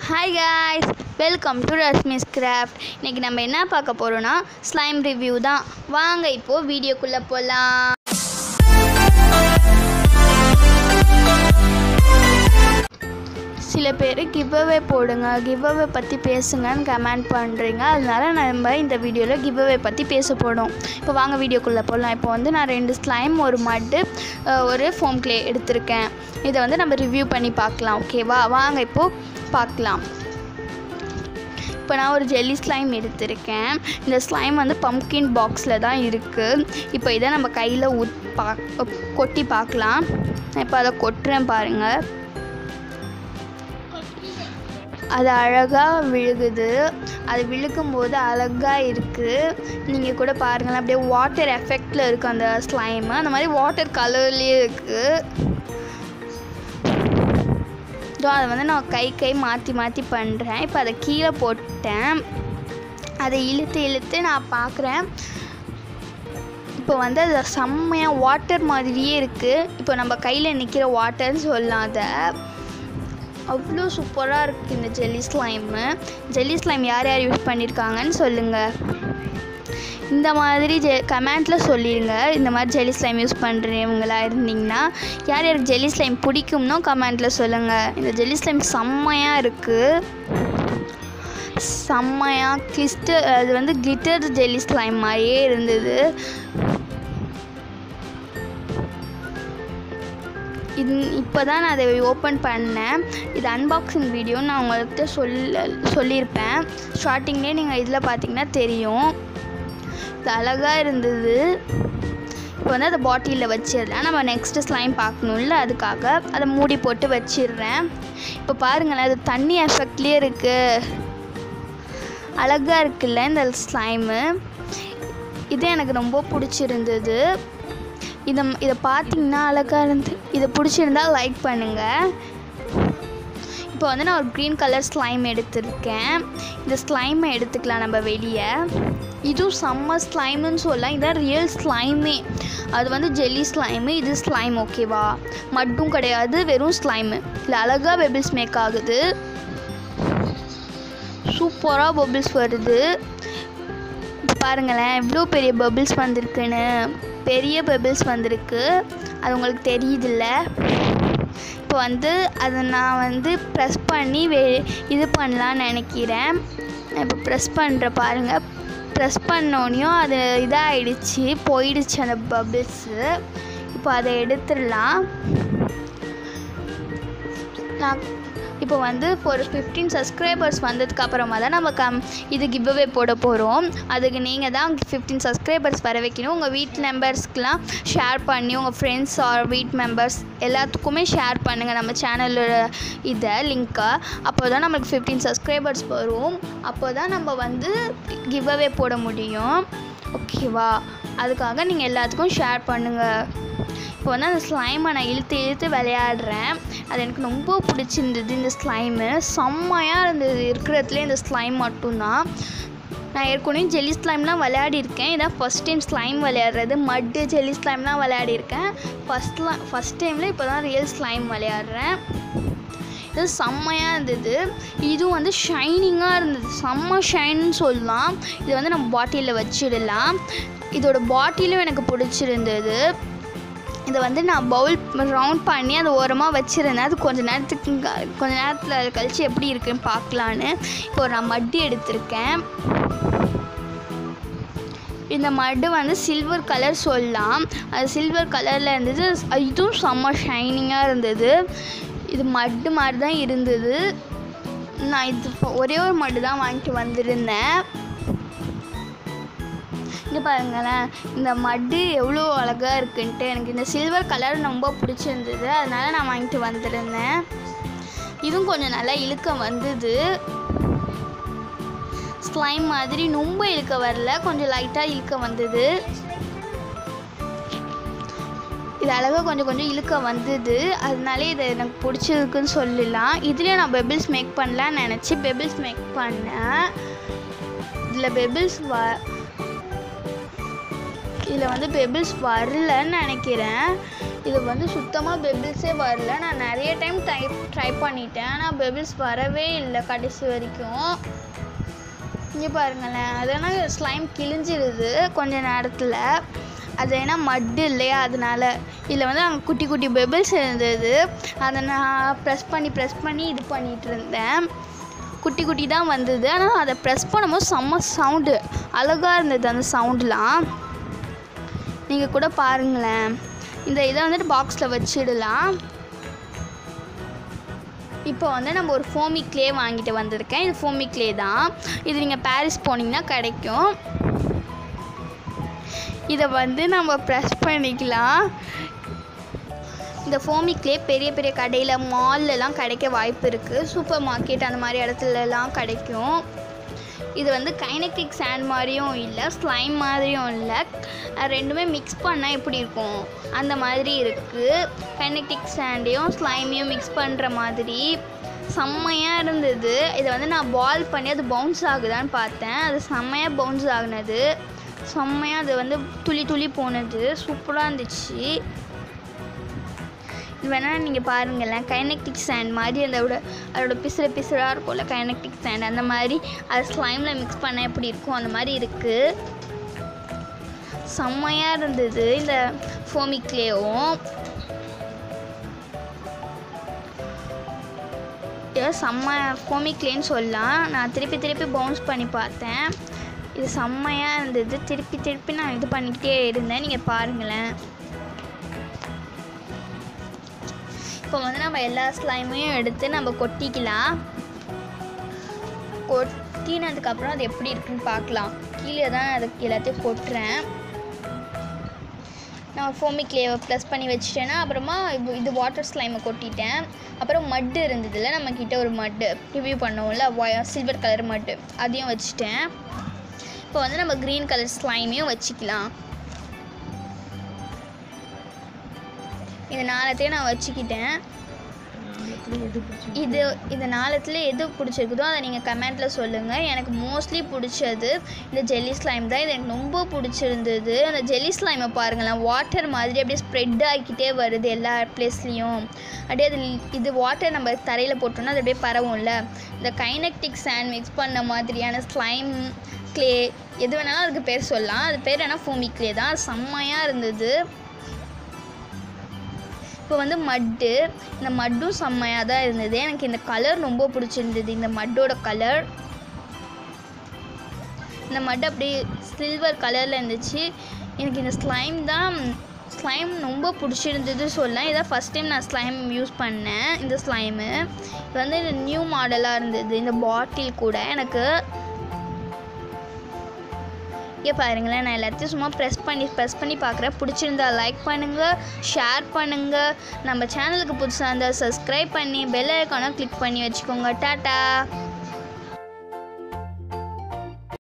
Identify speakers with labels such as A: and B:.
A: hi guys welcome to Rashmi's craft இன்றைக்கி நம்ம என்ன பார்க்க போகிறோன்னா ஸ்லைம் ரிவ்யூ தான் வாங்க இப்போது வீடியோக்குள்ளே போகலாம் சில பேர் கிவ்அவே போடுங்க கிவ்அவே பற்றி பேசுங்கன்னு கமெண்ட் பண்ணுறீங்க அதனால நம்ம இந்த வீடியோவில் கிவ்அவே பற்றி பேச போகிறோம் இப்போ வாங்க வீடியோக்குள்ளே போகலாம் இப்போ வந்து நான் ரெண்டு ஸ்லைம் ஒரு மட்டு அஹ், ஒரு ஃபோம் க்ளே எடுத்திருக்கேன் இதை வந்து நம்ம ரிவ்யூ பண்ணி பார்க்கலாம் ஓகேவா வாங்க இப்போது பார்க்கலாம் இப்போ நான் ஒரு ஜெல்லி ஸ்லைம் எடுத்திருக்கேன் இந்த ஸ்லைம் வந்து பம்கின் பாக்ஸில் தான் இருக்குது இப்போ இதை நம்ம கையில் ஊத் பா கொட்டி பார்க்கலாம் இப்போ அதை கொட்டுறேன் பாருங்கள் அது அழகாக விழுகுது அது விழுக்கும் போது அழகாக இருக்குது நீங்கள் கூட பாருங்களேன் அப்படியே வாட்டர் எஃபெக்டில் இருக்குது அந்த ஸ்லைமு அந்த மாதிரி வாட்டர் கலர்லேயே இருக்குது ஸோ அதை வந்து நான் கை கை மாற்றி மாற்றி பண்ணுறேன் இப்போ அதை கீழே போட்டேன் அதை இழுத்து இழுத்து நான் பார்க்குறேன் இப்போ வந்து அது செம்மையாக வாட்டர் மாதிரியே இருக்குது இப்போ நம்ம கையில் நிற்கிற வாட்டர்னு சொல்லலாம் அதை அவ்வளோ சூப்பராக இருக்குது இந்த ஜெல்லி ஸ்லைமு ஜெல்லி ஸ்லைம் யார் யார் யூஸ் பண்ணியிருக்காங்கன்னு சொல்லுங்கள் இந்த மாதிரி ஜெ கமெண்ட்டில் சொல்லிடுங்க இந்த மாதிரி ஜெல்லி ஸ்லைம் யூஸ் பண்ணுறவங்களா இருந்தீங்கன்னா யார் யாருக்கு ஜெல்லி ஸ்லைம் பிடிக்கும்னோ கமெண்ட்டில் சொல்லுங்கள் இந்த ஜெல்லி ஸ்லைம் செம்மையாக இருக்குது செம்மையாக கிறிஸ்டல் அது வந்து கிளிட்டர் ஜெல்லி ஸ்லைம் மாதிரியே இருந்தது இது இப்போ தான் நான் அதை ஓப்பன் பண்ணேன் இது அன்பாக்சிங் வீடியோ நான் உங்கள்கிட்ட சொல்ல சொல்லியிருப்பேன் ஸ்டார்டிங்லேயே நீங்கள் இதில் பார்த்தீங்கன்னா தெரியும் இது அழகாக இருந்தது இப்போ வந்து அதை பாட்டிலில் வச்சிடுறேன் நம்ம நெக்ஸ்ட்டு ஸ்லைம் பார்க்கணும்ல அதுக்காக அதை மூடி போட்டு வச்சிடுறேன் இப்போ பாருங்களேன் அது தண்ணி எஃபெக்ட்லேயே இருக்குது அழகாக இருக்குல்ல இந்த ஸ்லைமு இது எனக்கு ரொம்ப பிடிச்சிருந்தது இதை இதை பார்த்தீங்கன்னா அழகாக இருந்து இதை பிடிச்சிருந்தா லைக் பண்ணுங்கள் இப்போ வந்து நான் ஒரு க்ரீன் கலர் ஸ்லைம் எடுத்திருக்கேன் இந்த ஸ்லைமை எடுத்துக்கலாம் நம்ம வெளியே இதுவும் செம்ம ஸ்லைமுன்னு சொல்லலாம் இதான் ரியல் ஸ்லைமே அது வந்து ஜெல்லி ஸ்லைமு இது ஸ்லைம் ஓகேவா மட்டும் கிடையாது வெறும் ஸ்லைமு இல்லை அழகாக பெபிள்ஸ் மேக் ஆகுது சூப்பராக பபிள்ஸ் வருது இப்போ பாருங்களேன் எவ்வளோ பெரிய பபிள்ஸ் வந்திருக்குன்னு பெரிய பபிள்ஸ் வந்திருக்கு அது உங்களுக்கு தெரியுதுல்ல இப்போ வந்து அதை நான் வந்து ப்ரெஸ் பண்ணி வெ இது பண்ணலான்னு நினைக்கிறேன் இப்போ ப்ரெஸ் பண்ணுற பாருங்கள் ப்ரெஸ் பண்ணோடனையும் அது இதாகிடுச்சு போயிடுச்சு அந்த பபிள்ஸு இப்போ அதை எடுத்துடலாம் நான் இப்போ வந்து ஒரு ஃபிஃப்டீன் சப்ஸ்கிரைபர்ஸ் வந்ததுக்கு அப்புறமா தான் நம்ம கம் இது கிவ்அவே போட போகிறோம் அதுக்கு நீங்கள் தான் ஃபிஃப்டீன் சப்ஸ்கிரைபர்ஸ் வர வைக்கணும் உங்கள் வீட் மெம்பர்ஸ்க்கெலாம் ஷேர் பண்ணி உங்கள் ஃப்ரெண்ட்ஸ் ஆர் வீட் மெம்பர்ஸ் எல்லாத்துக்குமே ஷேர் பண்ணுங்கள் நம்ம சேனலோட இதை லிங்க்கை அப்போ தான் நம்மளுக்கு ஃபிஃப்டீன் சப்ஸ்கிரைபர்ஸ் வரும் அப்போ தான் நம்ம வந்து கிவ்அவே போட முடியும் ஓகேவா அதுக்காக நீங்கள் எல்லாத்துக்கும் ஷேர் பண்ணுங்கள் இப்போ வந்து அந்த ஸ்லைமை நான் இழுத்து இழுத்து விளையாடுறேன் அது எனக்கு ரொம்ப பிடிச்சிருந்தது இந்த ஸ்லைமு செம்மையாக இருந்தது இருக்கிறதுலே இந்த ஸ்லைம் மட்டும்தான் நான் ஏற்கனவே ஜெல்லி ஸ்லைம்லாம் விளையாடிருக்கேன் இதான் ஃபஸ்ட் டைம் ஸ்லைம் விளையாடுறது மட்டு ஜெல்லி ஸ்லைம்லாம் விளையாடிருக்கேன் ஃபஸ்ட்லாம் ஃபஸ்ட் டைமில் இப்போ தான் ரியல் ஸ்லைம் விளையாடுறேன் இது செம்மையாக இருந்தது இதுவும் வந்து ஷைனிங்காக இருந்தது செம்ம ஷைன்னு சொல்லலாம் இதை வந்து நம்ம பாட்டிலில் வச்சிடலாம் இதோட பாட்டிலும் எனக்கு பிடிச்சிருந்தது இதை வந்து நான் பவுல் ரவுண்ட் பண்ணி அதை ஓரமாக வச்சுருந்தேன் அது கொஞ்ச நேரத்துக்கு க- கொஞ்ச நேரத்தில் கழிச்சு எப்படி இருக்குன்னு பார்க்கலான்னு இப்போ நான் மட்டி எடுத்திருக்கேன் இந்த மட்டு வந்து சில்வர் கலர் சொல்லலாம் அது சில்வர் கலரில் இருந்தது அது இதுவும் செம்ம ஷைனிங்காக இருந்தது இது மட்டு மாதிரி தான் இருந்தது நான் இது ஒரே ஒரு மட்டு தான் வாங்கிட்டு வந்திருந்தேன் இங்கே பாருங்களேன் இந்த மட்டு எவ்வளோ அழகாக இருக்குன்ட்டு எனக்கு இந்த சில்வர் கலர் ரொம்ப பிடிச்சிருந்தது அதனால நான் வாங்கிட்டு வந்திருந்தேன் இதுவும் கொஞ்சம் நல்லா இழுக்க வந்தது ஸ்லைம் மாதிரி ரொம்ப இழுக்க வரல கொஞ்சம் லைட்டாக இழுக்க வந்தது இது அழகாக கொஞ்சம் கொஞ்சம் இழுக்க வந்தது அதனால இது எனக்கு பிடிச்சிருக்குன்னு சொல்லலாம் இதுலேயும் நான் பெபிள்ஸ் மேக் பண்ணலான்னு நினச்சி பெபிள்ஸ் மேக் பண்ணேன் இதில் பெபிள்ஸ் வ இதில் வந்து பெபிள்ஸ் வரலன்னு நினைக்கிறேன் இது வந்து சுத்தமாக பெபிள்ஸே வரல நான் நிறைய டைம் ட்ரை ட்ரை பண்ணிட்டேன் ஆனால் பெபிள்ஸ் வரவே இல்லை கடைசி வரைக்கும் இங்கே பாருங்களேன் அதனால் ஸ்லைம் கிழிஞ்சிருது கொஞ்ச நேரத்தில் அது ஏன்னா மட்டு இல்லையா அதனால இதில் வந்து அங்கே குட்டி குட்டி பெபிள்ஸ் இருந்தது அதை நான் ப்ரெஸ் பண்ணி ப்ரெஸ் பண்ணி இது பண்ணிகிட்டு இருந்தேன் குட்டி குட்டி தான் வந்தது ஆனால் அதை ப்ரெஸ் பண்ணும்போது செம்ம சவுண்டு அழகாக இருந்தது அந்த சவுண்டுலாம் நீங்கள் கூட பாருங்களேன் இந்த இதை வந்துட்டு பாக்ஸில் வச்சிடலாம் இப்போ வந்து நம்ம ஒரு ஃபோமி க்ளே வாங்கிட்டு வந்திருக்கேன் இது ஃபோமி க்ளே தான் இது நீங்கள் பாரிஸ் போனீங்கன்னா கிடைக்கும் இதை வந்து நம்ம ப்ரெஸ் பண்ணிக்கலாம் இந்த ஃபோமி க்ளே பெரிய பெரிய கடையில் மால்லலாம் கிடைக்க வாய்ப்பு இருக்குது சூப்பர் மார்க்கெட் அந்த மாதிரி இடத்துலலாம் கிடைக்கும் இது வந்து கைனடிக் சாண்ட் மாதிரியும் இல்லை ஸ்லைம் மாதிரியும் இல்லை அது ரெண்டுமே மிக்ஸ் பண்ணால் எப்படி இருக்கும் அந்த மாதிரி இருக்குது கைனடிக் சாண்டையும் ஸ்லைமையும் மிக்ஸ் பண்ணுற மாதிரி செம்மையாக இருந்தது இதை வந்து நான் பால் பண்ணி அது பவுன்ஸ் ஆகுதான்னு பார்த்தேன் அது செம்மையாக பவுன்ஸ் ஆகுனது செம்மையாக அது வந்து துளி துளி போனது சூப்பராக இருந்துச்சு இது வேணால் நீங்கள் பாருங்களேன் கைனக்டிக் சாண்ட் மாதிரி அதோட அதோட பிசுறு பிசுறாக இருக்கும்ல கைனக்டிக் சாண்ட் அந்த மாதிரி அது ஸ்லைமில் மிக்ஸ் பண்ண எப்படி இருக்கும் அந்த மாதிரி இருக்குது செம்மையாக இருந்தது இந்த ஃபோமிக்லேயும் ஏதோ செம்ம ஃபோமிக்லேன்னு சொல்லலாம் நான் திருப்பி திருப்பி பவுன்ஸ் பண்ணி பார்த்தேன் இது செம்மையாக இருந்தது திருப்பி திருப்பி நான் இது பண்ணிக்கிட்டே இருந்தேன் நீங்கள் பாருங்களேன் இப்போ வந்து நம்ம எல்லா ஸ்லைமையும் எடுத்து நம்ம கொட்டிக்கலாம் கொட்டினதுக்கப்புறம் அது எப்படி இருக்குன்னு பார்க்கலாம் கீழே தான் அதுக்கு எல்லாத்தையும் கொட்டுறேன் நான் ஃபோமிக்லேயை ப்ளஸ் பண்ணி வச்சுட்டேன்னா அப்புறமா இது இது வாட்டர் ஸ்லைமை கொட்டிட்டேன் அப்புறம் மட்டு இருந்ததுல நம்மக்கிட்ட ஒரு மட்டு ரிவ்யூ பண்ணோம்ல சில்வர் கலர் மட்டு அதையும் வச்சுட்டேன் இப்போ வந்து நம்ம க்ரீன் கலர் ஸ்லைமையும் வச்சுக்கலாம் இந்த நாளத்தையும் நான் வச்சுக்கிட்டேன் இது இந்த நாளத்தில் எது பிடிச்சிருக்குதோ அதை நீங்கள் கமெண்ட்டில் சொல்லுங்கள் எனக்கு மோஸ்ட்லி பிடிச்சது இந்த ஜெல்லி ஸ்லைம் தான் இது எனக்கு ரொம்ப பிடிச்சிருந்தது அந்த ஜெல்லி ஸ்லைமை பாருங்களேன் வாட்டர் மாதிரி அப்படியே ஸ்ப்ரெட் ஆகிக்கிட்டே வருது எல்லா பிளேஸ்லேயும் அப்படியே அது இது வாட்டர் நம்ம தரையில் போட்டோம்னா அது அப்படியே பரவும்ல இந்த கைனக்டிக் சாண்ட் மிக்ஸ் பண்ண மாதிரியான ஸ்லைம் க்ளே எது வேணாலும் அதுக்கு பேர் சொல்லலாம் அது பேர் என்ன ஃபோமி க்ளே தான் அது செம்மையாக இருந்தது இப்போ வந்து மட்டு இந்த மட்டும் செம்மையாக தான் இருந்தது எனக்கு இந்த கலர் ரொம்ப பிடிச்சிருந்தது இந்த மட்டோட கலர் இந்த மட்டு அப்படியே சில்வர் கலரில் இருந்துச்சு எனக்கு இந்த ஸ்லைம் தான் ஸ்லைம் ரொம்ப பிடிச்சிருந்தது சொல்லலாம் இதான் ஃபஸ்ட் டைம் நான் ஸ்லைம் யூஸ் பண்ணேன் இந்த ஸ்லைமு இது வந்து நியூ மாடலாக இருந்தது இந்த பாட்டில் கூட எனக்கு இங்கே பாருங்களேன் நான் எல்லாத்தையும் சும்மா ப்ரெஸ் பண்ணி ப்ரெஸ் பண்ணி பார்க்குறேன் பிடிச்சிருந்தா லைக் பண்ணுங்கள் ஷேர் பண்ணுங்கள் நம்ம சேனலுக்கு புதுசாக இருந்தால் சப்ஸ்கிரைப் பண்ணி பெல் ஐக்கானை கிளிக் பண்ணி வச்சுக்கோங்க டாட்டா